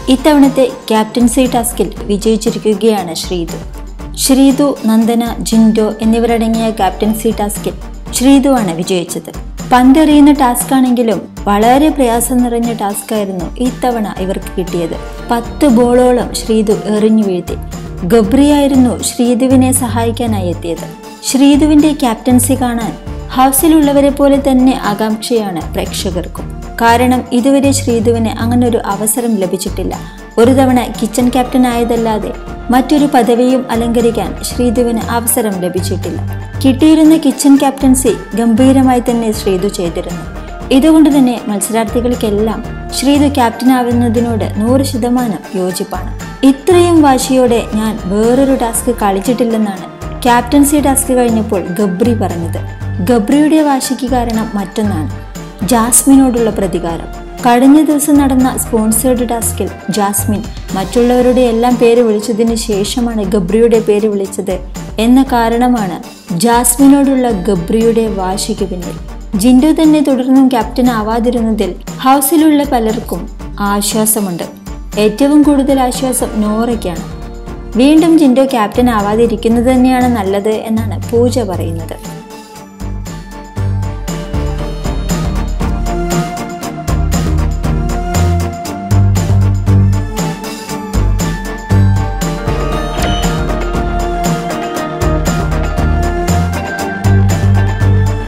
ഇത്തവണത്തെ ക്യാപ്റ്റൻസി ടാസ്കിൽ വിജയിച്ചിരിക്കുകയാണ് ശ്രീതു ശ്രീതു നന്ദന ജിൻഡോ എന്നിവരടങ്ങിയ ക്യാപ്റ്റൻസി ടാസ്കിൽ ശ്രീതുവാണ് വിജയിച്ചത് പന്തെറിയുന്ന ടാസ്ക് ആണെങ്കിലും വളരെ പ്രയാസം നിറഞ്ഞ ടാസ്ക് ആയിരുന്നു ഇത്തവണ ഇവർക്ക് കിട്ടിയത് പത്ത് ബോളോളം ശ്രീതു എറിഞ്ഞു വീഴ്ത്തി ഗബ്രിയായിരുന്നു ശ്രീതുവിനെ സഹായിക്കാനായി എത്തിയത് ശ്രീതുവിന്റെ ക്യാപ്റ്റൻസി കാണാൻ ഹൗസിലുള്ളവരെ പോലെ തന്നെ ആകാംക്ഷയാണ് പ്രേക്ഷകർക്കും കാരണം ഇതുവരെ ശ്രീധുവിന് അങ്ങനൊരു അവസരം ലഭിച്ചിട്ടില്ല ഒരു തവണ കിച്ചൺ ക്യാപ്റ്റൻ ആയതല്ലാതെ മറ്റൊരു പദവിയും അലങ്കരിക്കാൻ ശ്രീധുവിന് അവസരം ലഭിച്ചിട്ടില്ല കിട്ടിയിരുന്ന കിച്ചൺ ക്യാപ്റ്റൻസി ഗംഭീരമായി തന്നെ ശ്രീധു ചെയ്തിരുന്നു ഇതുകൊണ്ട് തന്നെ മത്സരാർത്ഥികൾക്കെല്ലാം ശ്രീധു ക്യാപ്റ്റൻ ആവുന്നതിനോട് നൂറ് ശതമാനം യോജിപ്പാണ് ഇത്രയും വാശിയോടെ ഞാൻ വേറൊരു ടാസ്ക് കളിച്ചിട്ടില്ലെന്നാണ് ക്യാപ്റ്റൻസി ടാസ്ക് കഴിഞ്ഞപ്പോൾ ഗബ്രി പറഞ്ഞത് ഗബ്രിയുടെ വാശിക്ക് കാരണം മറ്റൊന്നാണ് ജാസ്മിനോടുള്ള പ്രതികാരം കഴിഞ്ഞ ദിവസം നടന്ന സ്പോൺസേർഡ് ടാസ്കിൽ ജാസ്മിൻ മറ്റുള്ളവരുടെ എല്ലാം പേര് വിളിച്ചതിന് ശേഷമാണ് ഗബ്രിയുടെ പേര് വിളിച്ചത് എന്ന കാരണമാണ് ജാസ്മിനോടുള്ള ഗബ്രിയുടെ വാശിക്ക് പിന്നിൽ ജിൻഡു തന്നെ തുടർന്നും ക്യാപ്റ്റൻ ആവാതിരുന്നതിൽ ഹൗസിലുള്ള പലർക്കും ആശ്വാസമുണ്ട് ഏറ്റവും കൂടുതൽ ആശ്വാസം നോറയ്ക്കാണ് വീണ്ടും ജിൻഡോ ക്യാപ്റ്റൻ ആവാതിരിക്കുന്നത് തന്നെയാണ് നല്ലത് എന്നാണ് പൂജ പറയുന്നത്